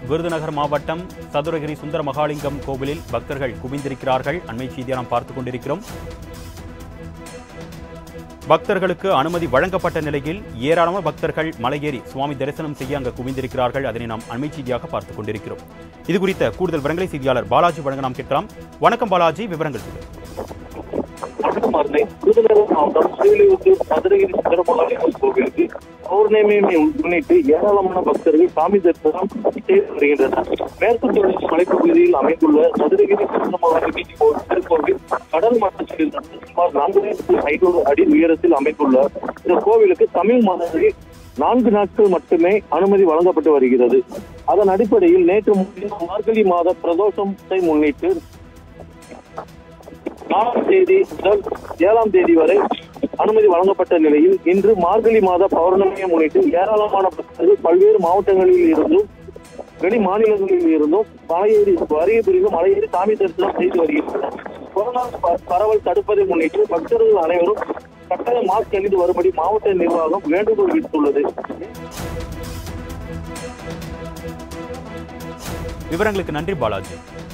விருதுநகர் மாவட்டம் சதுரகிரி சுந்தர மகாலிங்கம் கோவிலில் பக்தர்கள் குவிந்திருக்கிறார்கள் அண்மை செய்தியை நாம் பார்த்துக் கொண்டிருக்கிறோம் பக்தர்களுக்கு அனுமதி வழங்கப்பட்ட நிலையில் ஏராளமான பக்தர்கள் மலையேறி சுவாமி தரிசனம் செய்ய அங்கு குவிந்திருக்கிறார்கள் அதனை நாம் அண்மை செய்தியாக பார்த்துக் கொண்டிருக்கிறோம் இது குறித்த கூடுதல் விவரங்களை செய்தியாளர் பாலாஜி வழங்க நாம் கேட்கலாம் வணக்கம் பாலாஜி விவரங்கள் சொல்லுங்கள். வணக்கம் மார்லை விருதுநகர் மாவட்டம் ஸ்ரீலிபுத்தூர் மதுரகிரி சுந்தரமகாலிங்கம் கோவிலுக்கு பௌர்ணமியை முன்னிட்டு ஏராளமான பக்தர்கள் சாமி தரிசனம் செய்து வருகின்றனர் மேற்கு தொடர்ச்சி மலைப்பகுதியில் அமைந்துள்ள மதுரகிரி சுந்தரமகாலிங்க கோ- திருக்கோவில் கடல் மட்டத்தில் இருந்து சுமார் நான்காயிரத்தி ஐநூறு அடி உயரத்தில் அமைந்துள்ள இந்த கோவிலுக்கு தமிழ் மாதத்தில் நான்கு நாட்கள் மட்டுமே அனுமதி வழங்கப்பட்டு வருகிறது அதன் அடிப்படையில் நேற்று முன்தினம் மார்கழி மாத பிரதோஷத்தை முன்னிட்டு நாலாம் தேதி முதல் ஏழாம் தேதி வரை அனுமதி வழங்கப்பட்ட நிலையில் இன்று மார்கழி மாத பௌர்ணமியை முன்னிட்டு ஏராளமான பக்தர்கள் பல்வேறு மாவட்டங்களில் இருந்தும் வெளி மாநிலங்களில் இருந்தும் மலையேறி வருகை புரிந்து மலையேறி சாமி தரிசனம் செய்து வருகின்றனர் கொரோனா ப- பரவல் தடுப்பதை முன்னிட்டு பக்தர்கள் அனைவரும் கட்டாய மாஸ்க் அணிந்து வரும்படி மாவட்ட நிர்வாகம் வேண்டுகோள் விடுத்துள்ளது விவரங்களுக்கு நன்றி பாலாஜி